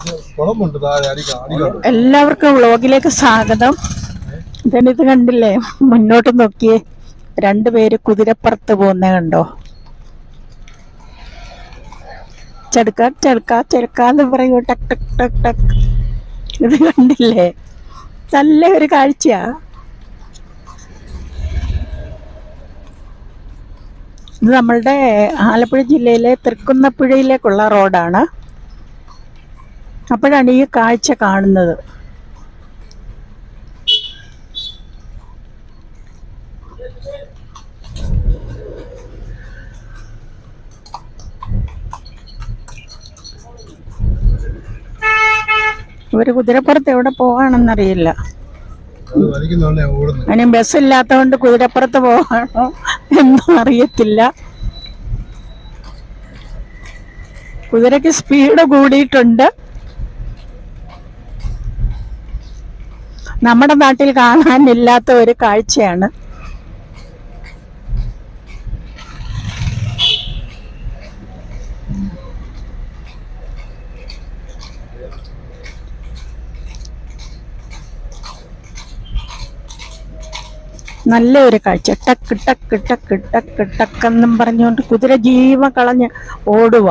കുളമുണ്ട് താഴെ അടി അടികാട് എല്ലാവർക്കും വ്ളോഗിലേക്ക് സ്വാഗതം ഇതനിത് കണ്ടില്ലേ മുന്നോട്ട് നോക്കിയേ രണ്ടുപേര് കുതിരപ്പുറത്ത് പോകുന്ന കണ്ടോ ചെടുക്ക ചെടുക്ക ചെടുക്കാന്ന് പറയൂ ടക് ടക് ടക് ടക് ഇത് കണ്ടില്ലേ നല്ല ഒരു കാഴ്ചയാ ഇത് നമ്മളുടെ ആലപ്പുഴ ജില്ലയിലെ തൃക്കുന്നപ്പുഴയിലേക്കുള്ള റോഡാണ് അപ്പോഴാണ് ഈ കാഴ്ച കാണുന്നത് ഇവര് കുതിരപ്പുറത്ത് എവിടെ പോവാണെന്നറിയില്ല അത് വലിക്കുന്നോണ്ടേ ഓടുന്നത് അതിന് ബസ്സില്ലാത്തതുകൊണ്ട് കുതിരപ്പുറത്ത് പോവാണോ എന്നും അറിയത്തില്ല കുതിരക്ക് സ്പീഡ് കൂടിയിട്ടുണ്ട് നമ്മുടെ നാട്ടിൽ കാണാനില്ലാത്ത ഒരു കാഴ്ചയാണ് നല്ല ഒരു കാഴ്ച ടക്ക് ടക്ക് ടക്ക് ടക്ക് ടക്കെന്നും പറഞ്ഞുകൊണ്ട് കുതിര ജീവ കളഞ്ഞ് ഓടുക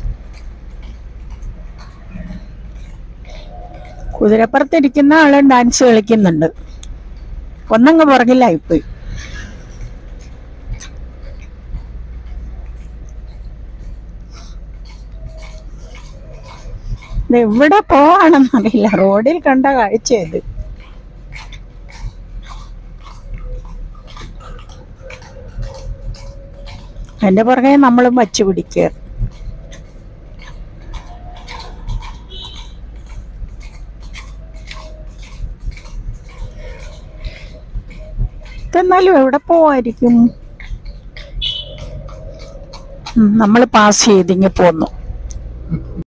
കുതിരപ്പുറത്തിരിക്കുന്ന ആള് ഡാൻസ് കളിക്കുന്നുണ്ട് ഒന്നങ്ങ് പുറകിലായിപ്പോയി ഇത് എവിടെ പോവാണെന്നറിയില്ല റോഡിൽ കണ്ട കാഴ്ച ഇത് അതിന്റെ പുറകെ നമ്മളും വച്ചു പിടിക്കുക എന്നാലും എവിടെ പോവായിരിക്കും നമ്മൾ പാസ് ചെയ്തിങ്ങി പോന്നു